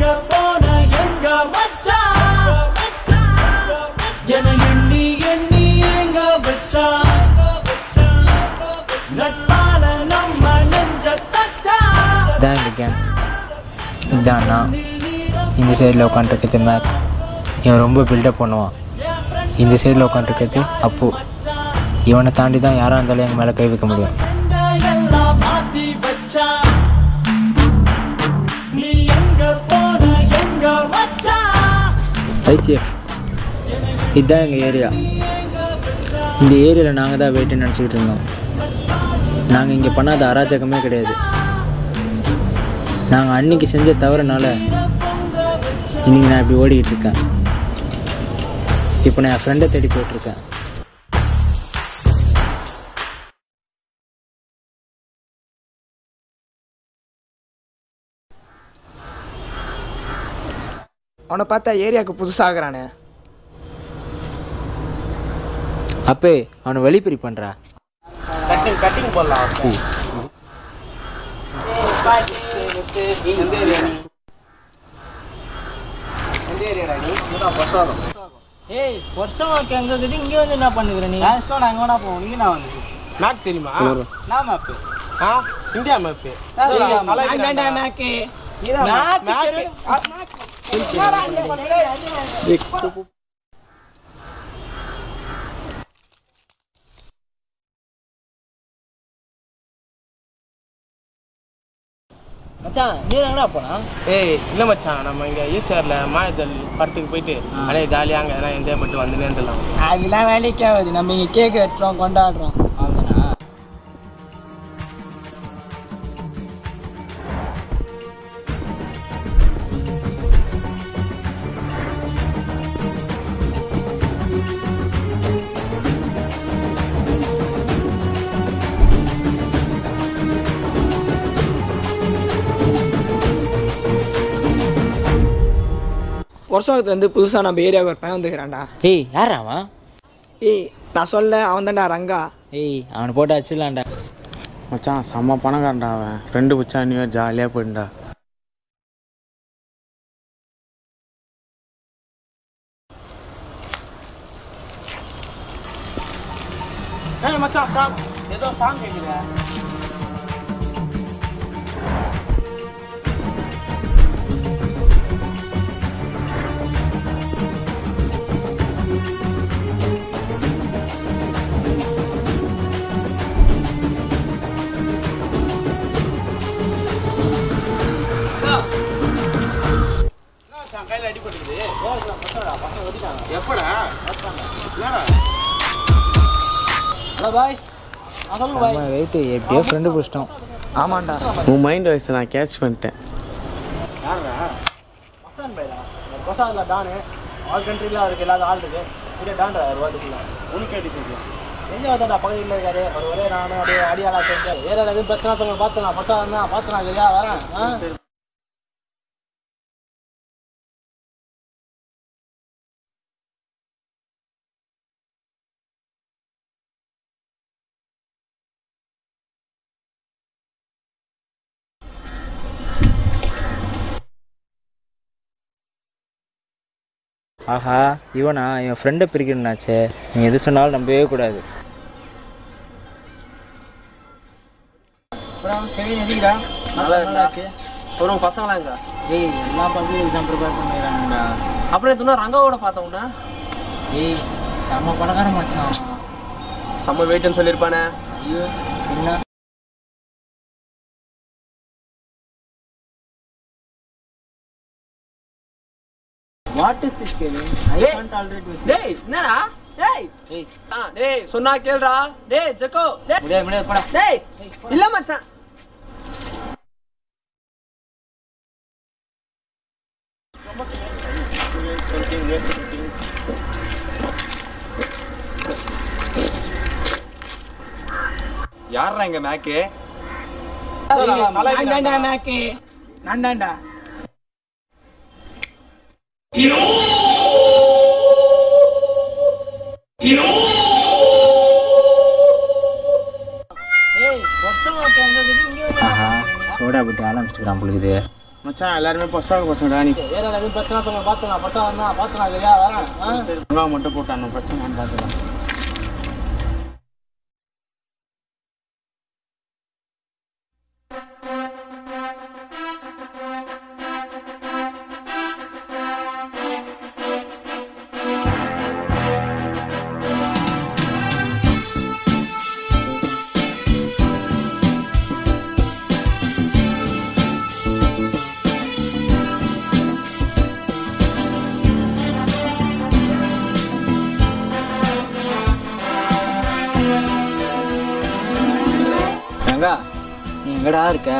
போன எங்க மச்சான் என எண்ணி எண்ணி எங்க வச்சான் நட்பால நம்ம நெஞ்ச தச்சா இதான் இந்த கேங் இதான் நான் இந்த சைடில் உட்காந்துருக்கிறது மேக் இவன் ரொம்ப பில்டப் பண்ணுவான் இந்த சைடில் உட்காந்துருக்கிறது அப்பு இவனை தாண்டி தான் யாராக இருந்தாலும் எங்கள் மேலே கை வைக்க முடியும் எல்லாம் மாத்தி வச்சான் நீ எங்க போன எங்க மச்சான் ஐசிஎஃப் இதுதான் எங்கள் ஏரியா இந்த ஏரியாவில் நாங்கள் தான் வெயிட்டுன்னு நினச்சிக்கிட்டு இருந்தோம் நாங்கள் இங்கே பண்ணாத அராஜகமே கிடையாது நாங்கள் அன்னைக்கு செஞ்ச தவறுனால இன்னைக்கு நான் இப்படி ஓடிக்கிட்டு இருக்கேன் இப்போ நான் என் ஃப்ரெண்டை தேடி போயிட்டுருக்கேன் அவனை பார்த்தா ஏரியாவுக்கு புதுசாகிறானே அப்பே அவனை வழிப்பறி பண்ணுறா கட்டிங் கட்டிங் போடலாம் ஏய் வருஷம் எங்க இருக்குது இங்கே வந்து என்ன பண்ணுகிற நீ லாஸ்ட்டாக நான் எங்கே வேணா போவோம் நீங்க நான் வந்து மேப் தெரியுமா நான் மேப்பு ஆ இந்தியா மேப்பு மேக்கு மச்சான் நீ எங்கடா போனா ஏய் இல்லை மச்சான் நம்ம இங்கே ஈசிஆரில் மாயாஜல் படத்துக்கு போயிட்டு அப்படியே ஜாலியாக அங்கே எதனா என்ஜாய் பண்ணிட்டு வந்து நேர்ந்துடலாம் அதெல்லாம் வேலைக்கே ஆகுது நம்ம இங்கே கேக் வெட்டுறோம் கொண்டாடுறோம் வருஷத்துலேருந்து புதுசாக நம்ம ஏரியாவுக்கு ஒரு பையன் வந்துக்கிறான்டா ஏய் யார் அவன் ஏய் நான் சொல்ல அவன் தான்டா ரங்கா ஏய் அவனை போட்டு வச்சிடலாம்டா மச்சான் செம்ம பணக்காரன்டா அவன் ரெண்டு புச்சா நீ ஜாலியாக போயிட்டா ஏய் மச்சான் ஸ்டாப் ஏதோ சாங் கேட்குற கையில் அடிபட்டுக்குது எப்படா என்னடா ஹலோ பாய் நம்ம வெயிட்டு எப்படியோ ஃப்ரெண்டு பிடிச்சிட்டோம் ஆமாண்டா உன் மைண்ட் வாய்ஸை நான் கேட்ச் பண்ணிட்டேன் கொசாதில் டானு ஆல் கண்ட்ரியில் அவருக்கு இல்லாத ஆள் இருக்கு இதே டான்டா வருவாதுக்குள்ள உனக்கு அடி தெரியும் எங்க வந்தாடா பகுதியில் இருக்காரு அவர் ஒரே நானும் அப்படியே அடியாளா தெரிஞ்சாரு வேற ஏதாவது பிரச்சனை சொல்லுங்க பார்த்துலாம் பசா இருந்தா பார்த்துலாம் இல்லையா வரேன் ஆ? ஆஹா இவனா இவன் ஃப்ரெண்டை பிரிக்கணும்னாச்சே நீ எது சொன்னாலும் நம்பவே கூடாது அப்புறம் கெவின் எதுக்குடா நல்லா இருந்தாச்சு ஒரு பசங்களாம் இருக்கா ஏய் எல்லா பப்ளிக் எக்ஸாம் ப்ரிப்பேர் பண்ணிடுறாங்கடா அப்புறம் இதுனா ரங்காவோட பார்த்தவங்கண்ணா ஏய் செம்ம பணக்கார மச்சான் செம்ம வெயிட்னு சொல்லியிருப்பானே ஐயோ என்ன what is this Kevin I Hey. Can't already with டேய் என்னடா டேய் ஆ டேய் சொன்னா கேளுடா டேய் ஜக்கோ டேய் முடியாது முடியாது போடா டேய் இல்ல மச்சான் யாரா எங்க மேக்கு நான் தான்டா மேக்கு நான் தான்டா ஏய் வருஷம் எங்க இருக்குது இங்கே வந்து ஆஹா சோடா போட்டு ஆரம்பிச்சுக்கிறான் பொழுது மச்சான் எல்லாருமே பசங்க பசங்கடா நீ ஏரியாவில் எதுவும் பிரச்சனை சொல்லுங்க பார்த்துக்கலாம் பசங்க வந்தா பார்த்துக்கலாம் சரியா வரேன் ஆ வெங்காயம் மட்டும் போட்டான் பிரச்சனை பார்த்துக்கலாம் ரங்கா நீ எங்கடா இருக்க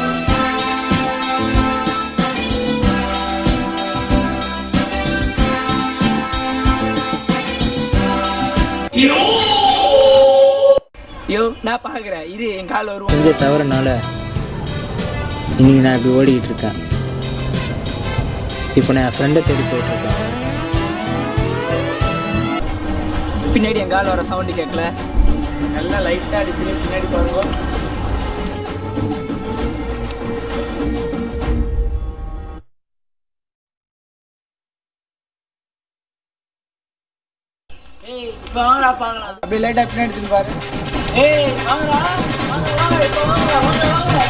யோ நான் பாக்குறேன் இரு என் கால வருவோம் செஞ்ச தவறுனால இன்னைக்கு நான் இப்படி ஓடிக்கிட்டு இருக்கேன் இப்போ நான் என் ஃப்ரெண்டை தேடி போயிட்டுருக்கேன் பின்னாடி என் கால வர சவுண்டு கேட்கல எல்லாம் லைட்டாக அடிச்சு பின்னாடி பாருங்க வாங்கடா பாங்கடா அப்படியே லைட்டா பின்னாடி திரும்பி பாரு ஏய் வாங்கடா வாங்க வாங்க இப்போ வாங்கடா வாங்க வாங்க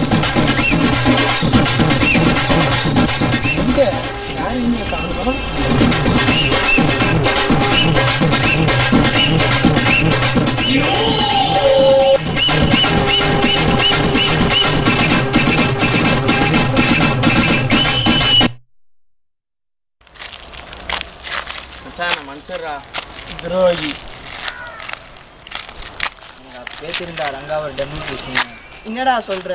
எங்க யார் இங்க காணுமா மச்சான் நான் மனுஷர்ரா துரோகி பேத்திருந்தா ரங்கா ஒரு டெமோ பேசுங்க என்னடா சொல்ற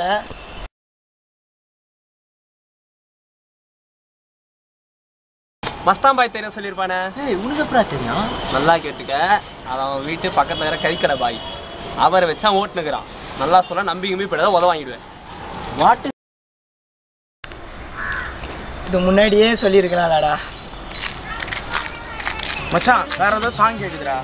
மஸ்தான் பாய் தெரியும் சொல்லியிருப்பானே ஏய் உனக்கு எப்படா தெரியும் நல்லா கேட்டுக்க அது அவன் வீட்டு பக்கத்துல இருக்கிற கறிக்கடை பாய் அவரை வச்சு அவன் ஓட்டுனுக்குறான் நல்லா சொல்ல நம்பி நம்பி போயிடாத உத வாங்கிடுவேன் வாட்டு இது முன்னாடியே சொல்லியிருக்கலாம்லடா மச்சான் வேற ஏதோ சாங் கேக்குதுடா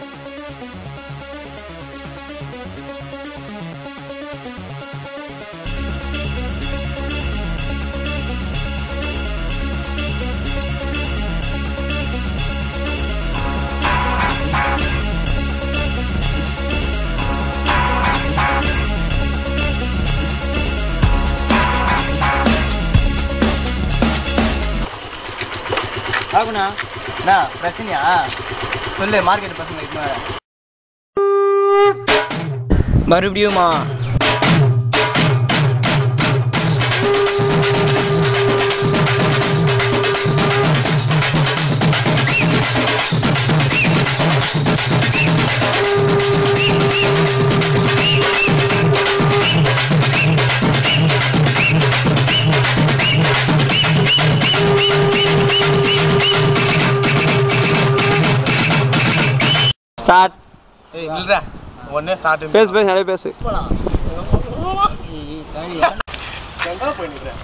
ஆகுண்ணா என்ன பிரச்சனையா சொல்லு மார்க்கெட் பசங்க இப்போ வர மறுபடியுமா ஸ்டார்ட் ஏய் இல்லடா உடனே ஸ்டார்ட் பேசு பேசு நிறைய பேசு எங்க போய் நிக்கிறேன்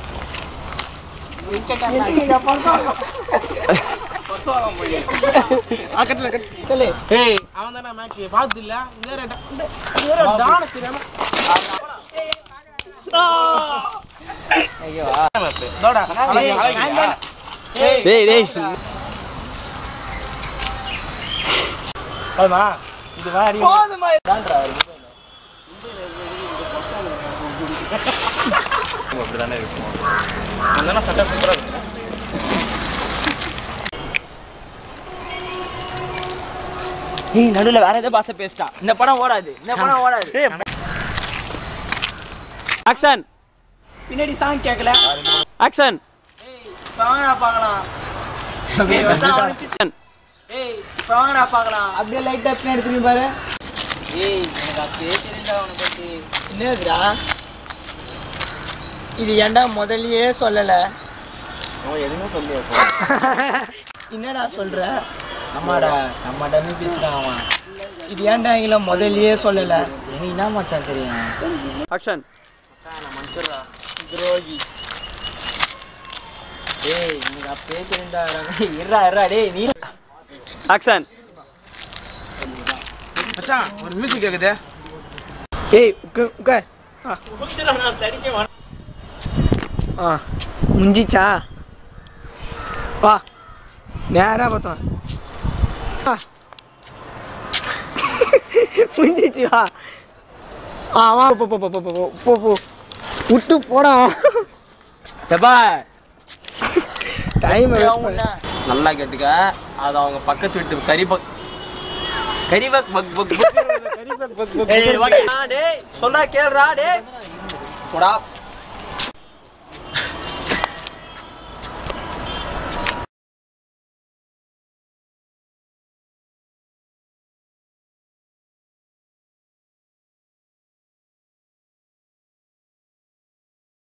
சொல்லு ஏய் அவன் தானே மேக்கி பார்த்து இல்ல இந்த ரேட்டா இந்த இந்த டான தெரியாம ஐயோ தோடா அழகு அழகு டேய் டேய் போதுமா இது மாதிரி அந்த சட்டை சூப்பரா இருக்கு ஏய் நடுவில் வேற ஏதோ பாச பேசிட்டா இந்த படம் ஓடாது இந்த படம் ஓடாது ஆக்ஷன் பின்னாடி சாங் கேட்கல ஆக்ஷன் வாங்கடா பார்க்கலாம் ஏய் வந்தா அவனுக்கு ஏய் இப்போ வாங்கடா பார்க்கலாம் அப்படியே லைட்டா பின்னாடி திரும்பி பாரு ஏய் எனக்கு அப்படியே தெரியும்டா அவனை பத்தி என்னதுடா இது ஏன்டா முதல்லயே சொல்லல அவன் எதுவுமே சொல்லி என்னடா சொல்ற ஆமாடா செம்ம டம்மி பேசுகிறான் அவன் இது ஏன்டா எங்களை முதல்லயே சொல்லல எனக்கு என்ன மச்சான் தெரியும் ஆக்ஷன் துரோகி ஏய் எனக்கு அப்பயே தெரியும்டா இருடா இருடா டேய் நீ ஆக்ஷன் மச்சான் ஒரு மியூசிக் கேக்குதே ஏய் உட்கா உட்கா ஆ முடிஞ்சிச்சா வா நேராக பார்த்தோம் வா முடிஞ்சிச்சு வா ஆ வா போ போ போ போ போ போ போ விட்டு போடா எப்பா டைம் நல்லா கேட்டுக்க அது அவங்க பக்கத்து வீட்டு கறி பக் கறி பக் பக் பக் பக் கறி பக் பக் பக் ஏய், ஆ, டேய் சொன்னா கேளுடா டேய் போடா